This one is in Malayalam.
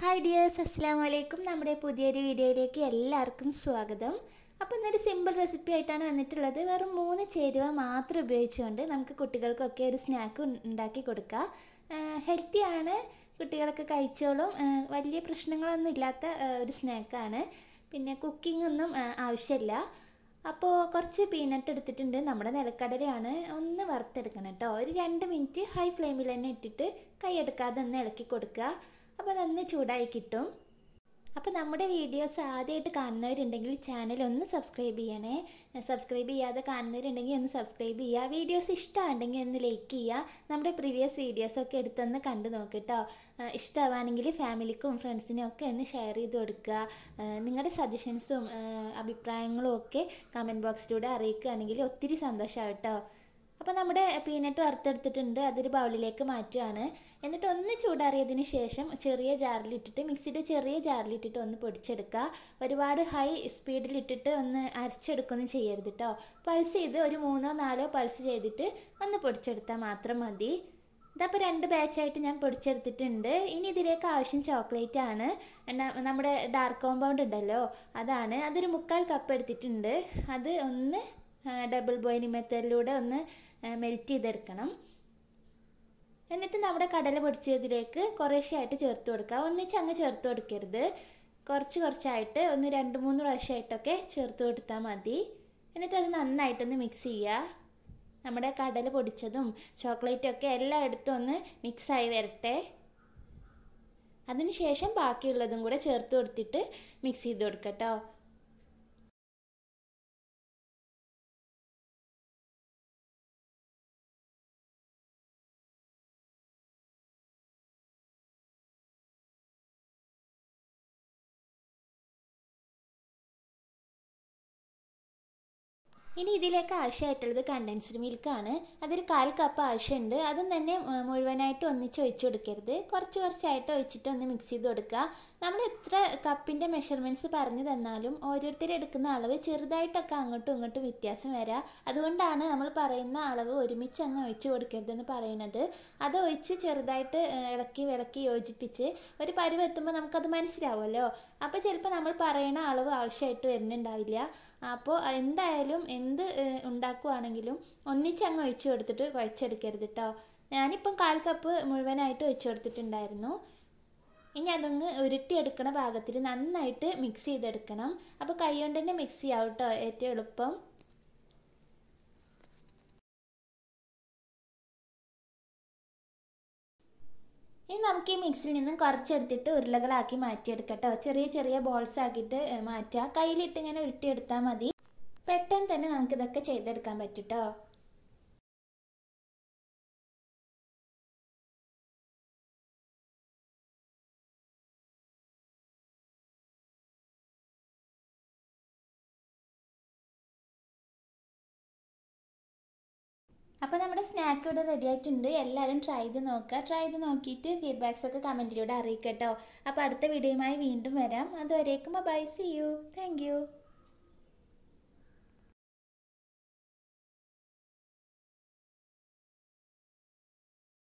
ഹായ് ഡിയേഴ്സ് അസ്സാം വലൈക്കും നമ്മുടെ പുതിയൊരു വീഡിയോയിലേക്ക് എല്ലാവർക്കും സ്വാഗതം അപ്പോൾ ഇന്നൊരു സിമ്പിൾ റെസിപ്പി ആയിട്ടാണ് വന്നിട്ടുള്ളത് വെറും മൂന്ന് ചേരുവ മാത്രം ഉപയോഗിച്ചുകൊണ്ട് നമുക്ക് കുട്ടികൾക്കൊക്കെ ഒരു സ്നാക്ക് ഉണ്ടാക്കി കൊടുക്കാം ഹെൽത്തിയാണ് കുട്ടികളൊക്കെ കഴിച്ചോളും ആ, വലിയ പ്രശ്നങ്ങളൊന്നും ഇല്ലാത്ത ആ, ഒരു സ്നാക്കാണ് പിന്നെ കുക്കിംഗ് ഒന്നും ആ, ആവശ്യമില്ല അപ്പോൾ കുറച്ച് പീനട്ട് എടുത്തിട്ടുണ്ട് നമ്മുടെ നിലക്കടലയാണ് ഒന്ന് വറുത്തെടുക്കണം കേട്ടോ ഒരു രണ്ട് മിനിറ്റ് ഹൈ ഫ്ലെയിമിൽ തന്നെ ഇട്ടിട്ട് കൈ എടുക്കാതെ ഒന്ന് ഇളക്കി കൊടുക്കുക അപ്പോൾ അതൊന്ന് ചൂടായി കിട്ടും അപ്പോൾ നമ്മുടെ വീഡിയോസ് ആദ്യമായിട്ട് കാണുന്നവരുണ്ടെങ്കിൽ ചാനൽ ഒന്ന് സബ്സ്ക്രൈബ് ചെയ്യണേ സബ്സ്ക്രൈബ് ചെയ്യാതെ കാണുന്നവരുണ്ടെങ്കിൽ ഒന്ന് സബ്സ്ക്രൈബ് ചെയ്യുക വീഡിയോസ് ഇഷ്ടമാണെങ്കിൽ ഒന്ന് ലൈക്ക് ചെയ്യുക നമ്മുടെ പ്രീവിയസ് വീഡിയോസൊക്കെ എടുത്തൊന്ന് കണ്ടു നോക്ക് കേട്ടോ ഇഷ്ടമാണെങ്കിൽ ഫാമിലിക്കും ഫ്രണ്ട്സിനും ഒക്കെ ഒന്ന് ഷെയർ ചെയ്ത് കൊടുക്കുക നിങ്ങളുടെ സജഷൻസും അഭിപ്രായങ്ങളും ഒക്കെ കമൻറ്റ് ബോക്സിലൂടെ അറിയിക്കുകയാണെങ്കിൽ ഒത്തിരി സന്തോഷമാവും കേട്ടോ അപ്പോൾ നമ്മുടെ പീനട്ട് വറുത്തെടുത്തിട്ടുണ്ട് അതൊരു ബൗളിലേക്ക് മാറ്റുകയാണ് എന്നിട്ട് ഒന്ന് ചൂടാറിയതിന് ശേഷം ചെറിയ ജാറിലിട്ടിട്ട് മിക്സിയുടെ ചെറിയ ജാറിലിട്ടിട്ട് ഒന്ന് പൊടിച്ചെടുക്കുക ഒരുപാട് ഹൈ സ്പീഡിലിട്ടിട്ട് ഒന്ന് അരച്ചെടുക്കൊന്നും ചെയ്യരുത് കേട്ടോ പൾസ് ചെയ്ത് ഒരു മൂന്നോ നാലോ പൾസ് ചെയ്തിട്ട് ഒന്ന് പൊടിച്ചെടുത്താൽ മാത്രം മതി ഇതപ്പോൾ രണ്ട് ബാച്ചായിട്ട് ഞാൻ പൊടിച്ചെടുത്തിട്ടുണ്ട് ഇനി ഇതിലേക്ക് ആവശ്യം ചോക്ലേറ്റ് ആണ് ന- നമ്മുടെ ഡാർക്ക് കോമ്പൗണ്ട് ഉണ്ടല്ലോ അതാണ് അതൊരു മുക്കാൽ കപ്പ് എടുത്തിട്ടുണ്ട് അത് ഒന്ന് ഡബിൾ ബോയിലിംഗ് മെത്തേഡിലൂടെ ഒന്ന് മെൽറ്റ് ചെയ്തെടുക്കണം എന്നിട്ട് നമ്മുടെ കടല പൊടിച്ചതിലേക്ക് കുറേശ്ശെയായിട്ട് ചേർത്ത് കൊടുക്കുക ഒന്നിച്ച് അങ്ങ് ചേർത്ത് കൊടുക്കരുത് കുറച്ച് കുറച്ചായിട്ട് ഒന്ന് രണ്ട് മൂന്ന് പ്രാവശ്യമായിട്ടൊക്കെ ചേർത്ത് കൊടുത്താൽ മതി എന്നിട്ട് അത് നന്നായിട്ടൊന്ന് മിക്സ് ചെയ്യുക നമ്മുടെ കടല പൊടിച്ചതും ചോക്ലേറ്റും ഒക്കെ എല്ലായിടത്തും ഒന്ന് മിക്സായി വരട്ടെ അതിനുശേഷം ബാക്കിയുള്ളതും കൂടെ ചേർത്ത് കൊടുത്തിട്ട് മിക്സ് ചെയ്ത് കൊടുക്കട്ടോ ഇനി ഇതിലേക്ക് ആവശ്യമായിട്ടുള്ളത് കണ്ടൻസ്ഡ് മിൽക്കാണ് അതൊരു കാൽ കപ്പ് ആവശ്യമുണ്ട് അതും തന്നെ ആ, മുഴുവനായിട്ട് ഒന്നിച്ച് ഒഴിച്ചു കൊടുക്കരുത് കുറച്ച് കുറച്ചായിട്ട് ഒഴിച്ചിട്ട് ഒന്ന് മിക്സ് ചെയ്ത് കൊടുക്കുക നമ്മൾ എത്ര കപ്പിൻ്റെ മെഷർമെൻറ്റ്സ് പറഞ്ഞു തന്നാലും ഓരോരുത്തർ എടുക്കുന്ന അളവ് ചെറുതായിട്ടൊക്കെ അങ്ങോട്ടും ഇങ്ങോട്ടും വ്യത്യാസം വരാം അതുകൊണ്ടാണ് നമ്മൾ പറയുന്ന അളവ് ഒരുമിച്ച് അങ്ങ് ഒഴിച്ചു കൊടുക്കരുതെന്ന് പറയുന്നത് അത് ഒഴിച്ച് ചെറുതായിട്ട് ആ, ഇളക്കി വിളക്കി യോജിപ്പിച്ച് ഒരു പരുവ് എത്തുമ്പോൾ നമുക്കത് മനസ്സിലാവുമല്ലോ അപ്പോൾ ചിലപ്പോൾ നമ്മൾ പറയുന്ന അളവ് ആവശ്യമായിട്ട് വരുന്നുണ്ടാവില്ല അപ്പോൾ എന്തായാലും എന്ത് ഏഹ്, ഉണ്ടാക്കുവാണെങ്കിലും ഒന്നിച്ച് അങ്ങ് ഒഴിച്ച് കൊടുത്തിട്ട് കുഴച്ചെടുക്കരുത് കേട്ടോ ഞാനിപ്പം കാൽ കപ്പ് മുഴുവനായിട്ട് ഒഴിച്ച് കൊടുത്തിട്ടുണ്ടായിരുന്നു ഇനി അതങ്ങ് ഉരുട്ടിയെടുക്കണ പാകത്തിൽ നന്നായിട്ട് മിക്സ് ചെയ്തെടുക്കണം അപ്പോൾ കൈ കൊണ്ട് തന്നെ മിക്സ് ചെയ്യാവും കേട്ടോ ഏറ്റവും എളുപ്പം ഇനി നമുക്ക് ഈ മിക്സിൽ നിന്നും കുറച്ചെടുത്തിട്ട് ഉരുളകളാക്കി മാറ്റിയെടുക്കട്ടോ ചെറിയ ചെറിയ ബോൾസ് ആക്കിയിട്ട് ഏഹ്, മാറ്റുക കയ്യിലിട്ട് ഇങ്ങനെ ഉരുട്ടിയെടുത്താൽ മതി പെട്ടെന്ന് തന്നെ നമുക്കിതൊക്കെ ചെയ്തെടുക്കാൻ പറ്റും ട്ടോ അപ്പോൾ നമ്മുടെ സ്നാക്ക് ഇവിടെ റെഡി ആയിട്ടുണ്ട് എല്ലാവരും ട്രൈ ചെയ്ത് നോക്കുക ട്രൈ ചെയ്ത് നോക്കിയിട്ട് ഫീഡ്ബാക്സ് ഒക്കെ കമൻറ്റിലൂടെ അറിയിക്കട്ടോ അപ്പോൾ അടുത്ത വീഡിയോയുമായി വീണ്ടും വരാം അതുവരേക്കും bye see you thank U